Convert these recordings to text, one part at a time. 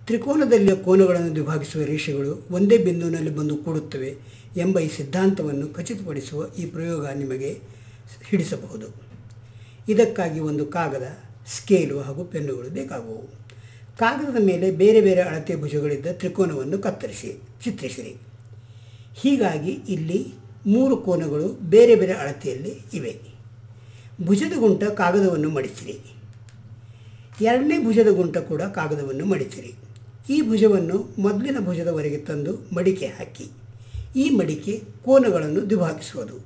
ತ್ರಿಕೋನದಲ್ಲಿಯ ಕೋನಗಳನ್ನು ವಿಭಾಗಿಸುವ ರೇಷೆಗಳು ಒಂದೇ ಬಿಂದುವಿನಲ್ಲಿ ಬಂದು ಕೂಡುತ್ತವೆ ಎಂಬ ಈ ಸಿದ್ಧಾಂತವನ್ನು ಖಚಿತಪಡಿಸುವ ಈ ಪ್ರಯೋಗ ನಿಮಗೆ ಹಿಡಿಸಬಹುದು ಇದಕ್ಕಾಗಿ ಒಂದು ಕಾಗದ ಸ್ಕೇಲು ಹಾಗೂ ಪೆನ್ನುಗಳು ಬೇಕಾಗುವು ಕಾಗದದ ಮೇಲೆ ಬೇರೆ ಬೇರೆ ಅಳತೆಯ ಭುಜಗಳಿದ್ದ ತ್ರಿಕೋನವನ್ನು ಕತ್ತರಿಸಿ ಚಿತ್ರಿಸಿರಿ ಹೀಗಾಗಿ ಇಲ್ಲಿ ಮೂರು ಕೋನಗಳು ಬೇರೆ ಬೇರೆ ಅಳತೆಯಲ್ಲಿ ಇವೆ ಭುಜದ ಗುಂಟ ಕಾಗದವನ್ನು ಮಡಿಸಿರಿ ಎರಡನೇ ಭುಜದ ಗುಂಟ ಕೂಡ ಕಾಗದವನ್ನು ಮಡಿಸಿರಿ ಈ ಭುಜವನ್ನು ಮೊದಲಿನ ಭುಜದವರೆಗೆ ತಂದು ಮಡಿಕೆ ಹಾಕಿ ಈ ಮಡಿಕೆ ಕೋನಗಳನ್ನು ದ್ವಿಭಾಗಿಸುವುದು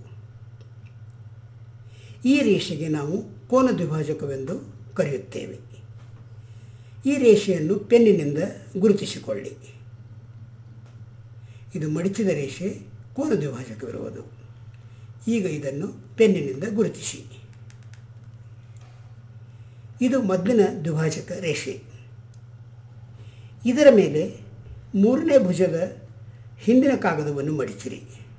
ಈ ರೇಷೆಗೆ ನಾವು ಕೋನ ದ್ವಿಭಾಜಕವೆಂದು ಕರೆಯುತ್ತೇವೆ ಈ ರೇಷೆಯನ್ನು ಪೆನ್ನಿನಿಂದ ಗುರುತಿಸಿಕೊಳ್ಳಿ ಇದು ಮಡಿಚಿದ ರೇಷೆ ಕೋನ ದ್ವಿಭಾಜಕವಿರುವುದು ಈಗ ಇದನ್ನು ಪೆನ್ನಿನಿಂದ ಗುರುತಿಸಿ ಇದು ಮೊದಲಿನ ದ್ವಿಭಾಜಕ ರೇಷೆ ಇದರ ಮೇಲೆ ಮೂರನೇ ಭುಜದ ಹಿಂದಿನ ಕಾಗದವನ್ನು ಮಡಿಚಿರಿ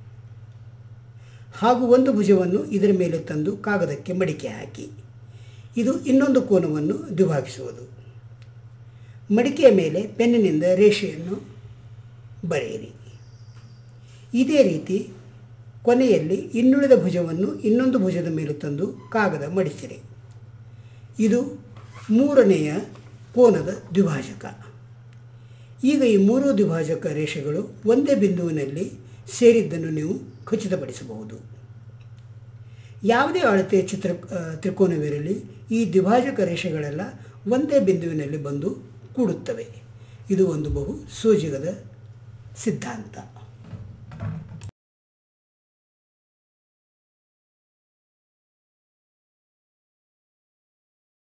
ಹಾಗೂ ಒಂದು ಭುಜವನ್ನು ಇದರ ಮೇಲೆ ತಂದು ಕಾಗದಕ್ಕೆ ಮಡಿಕೆ ಹಾಕಿ ಇದು ಇನ್ನೊಂದು ಕೋನವನ್ನು ದ್ವಿಭಾಗಿಸುವುದು ಮಡಿಕೆಯ ಮೇಲೆ ಪೆನ್ನಿನಿಂದ ರೇಷೆಯನ್ನು ಬರೆಯಿರಿ ಇದೇ ರೀತಿ ಕೊನೆಯಲ್ಲಿ ಇನ್ನುಳಿದ ಭುಜವನ್ನು ಇನ್ನೊಂದು ಭುಜದ ಮೇಲೆ ತಂದು ಕಾಗದ ಮಡಿಸಿರಿ ಇದು ಮೂರನೆಯ ಕೋನದ ದ್ವಿಭಾಜಕ ಈಗ ಈ ಮೂರು ದ್ವಿಭಾಜಕ ರೇಷೆಗಳು ಒಂದೇ ಬಿಂದುವಿನಲ್ಲಿ ಸೇರಿದ್ದನ್ನು ನೀವು ಖಚಿತಪಡಿಸಬಹುದು ಯಾವುದೇ ಅಳತೆಯ ಚಿತ್ರ ಆ, ತ್ರಿಕೋನವಿರಲಿ ಈ ದ್ವಿಭಾಜಕ ರೇಷೆಗಳೆಲ್ಲ ಒಂದೇ ಬಿಂದುವಿನಲ್ಲಿ ಬಂದು ಕೂಡುತ್ತವೆ ಇದು ಒಂದು ಬಹು ಸೋಜಿಗದ ಸಿದ್ಧಾಂತ